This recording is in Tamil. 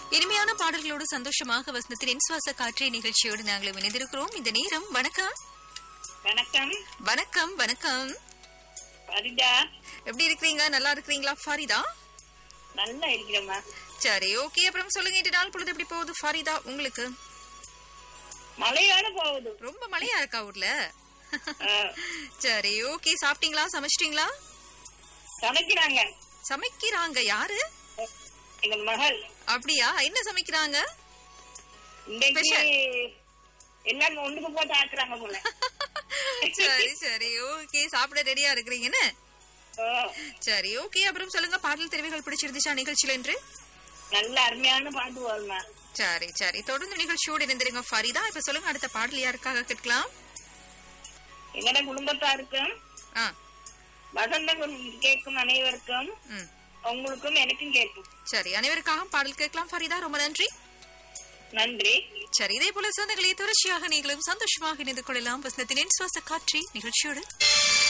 இனிமையான பாடல்களோடு சந்தோஷமாக வசந்தத்தின் என் சுவாச காற்றை நிகழ்ச்சியோடு நாங்கள் இணைந்திருக்கிறோம் இந்த நேரம் வணக்கம் வணக்கம் வணக்கம் வணக்கம் சரிதா எப்படி இருக்கிறீங்க நல்லா இருக்கிறீங்களா ஃபாரிதா நல்லா இருக்கிறேம்மா சரி ஓகே அப்புறம் சொல்லுங்க இன்று நாள் பொழுது எப்படி போகுது ஃபாரிதா உங்களுக்கு மழையோட போகுது ரொம்ப மழையா இருக்கா ஊர்ல ஆ, சரி ஓகே சாப்பிட்டீங்களா சமைச்சிட்டீங்களா சமைக்கிறாங்க சமைக்கிறாங்க யாரு எங்க மகள் அப்படியா என்ன சமைக்கிறாங்க இன்னைக்கு Special. எல்லாம் ஒண்ணுக்கு போட்டு ஆக்குறாங்க போல சரி சரி ஓகே சாப்பிட ரெடியா இருக்கிறீங்கன்னு ஓ, சரி ஓகே அப்புறம் சொல்லுங்க பாடல் தெரிவுகள் பிடிச்சிருந்துச்சா நிகழ்ச்சியில என்று நல்ல அருமையான பாட்டு வருமா சரி சரி தொடர்ந்து நிகழ்ச்சியோடு இணைந்திருங்க ஃபரிதா இப்ப சொல்லுங்க அடுத்த பாடல் யாருக்காக கேட்கலாம் எங்கட குடும்பத்தாருக்கும் ஆ வசந்தம் கேட்கும் அனைவருக்கும் ம் உங்களுக்கும் எனக்கும் கேட்கும் சரி அனைவருக்காக பாடல் கேட்கலாம் ஃபரிதா ரொம்ப நன்றி நன்றி சரி இதே போல சொந்தங்களை தொடர்ச்சியாக நீங்களும் சந்தோஷமாக இணைந்து கொள்ளலாம் வசந்தத்தின் சுவாச காட்சி நிகழ்ச்சியோடு